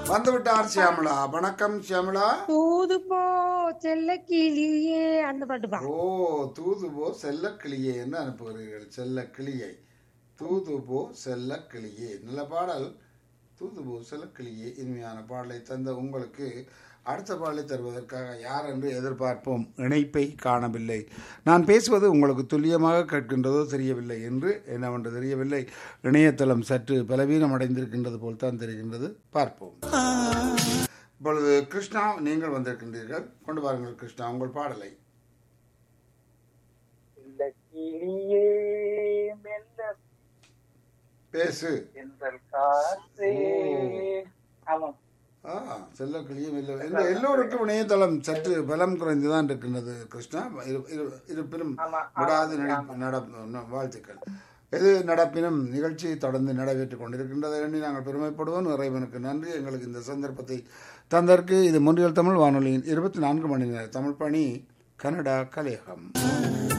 வந்து விட்டார் சியாமளா வணக்கம் சியாமளா தூது போ செல்ல கிளியே அந்த பாட்டு பா ஓ தூது போ செல்ல கிளியே என்று அனுப்புகிறீர்கள் செல்ல கிளியை தூது போ செல்ல கிளியே நல்ல பாடல் தூது போ செல்ல கிளியே இனிமையான பாடலை தந்த உங்களுக்கு அடுத்த பாடலை தருவதற்காக யார் என்று எதிர்பார்ப்போம் இணைப்பை காணவில்லை நான் பேசுவது உங்களுக்கு துல்லியமாக கேட்கின்றதோ தெரியவில்லை என்று என்னவென்று தெரியவில்லை இணையதளம் சற்று பலவீனம் அடைந்திருக்கின்றது போல் தான் தெரிகின்றது பார்ப்போம் இப்பொழுது கிருஷ்ணா நீங்கள் வந்திருக்கின்றீர்கள் கொண்டு வாருங்கள் கிருஷ்ணா உங்கள் பாடலை இந்த கிளியே மெல்ல பேசு சென்றல் காற்றே ஆமாம் ஆ செல்ல கிளியும் இல்லை இந்த எல்லோருக்கும் இணையதளம் சற்று பலம் குறைந்துதான் இருக்கின்றது கிருஷ்ணா இரு- இரு- இருப்பினும் ஆமா, விடாது நடி- நட- ந- வாழ்த்துக்கள் எது நடப்பினும் நிகழ்ச்சி தொடர்ந்து நடைபெற்றுக் கொண்டிருக்கின்றது எண்ணி நாங்கள் பெருமைப்படுவோம் இறைவனுக்கு நன்றி எங்களுக்கு இந்த சந்தர்ப்பத்தை தந்தற்கு இது முன்றியல் தமிழ் வானொலியின் இருபத்தி நான்கு மணி நேர தமிழ் பணி கனடா கலையகம்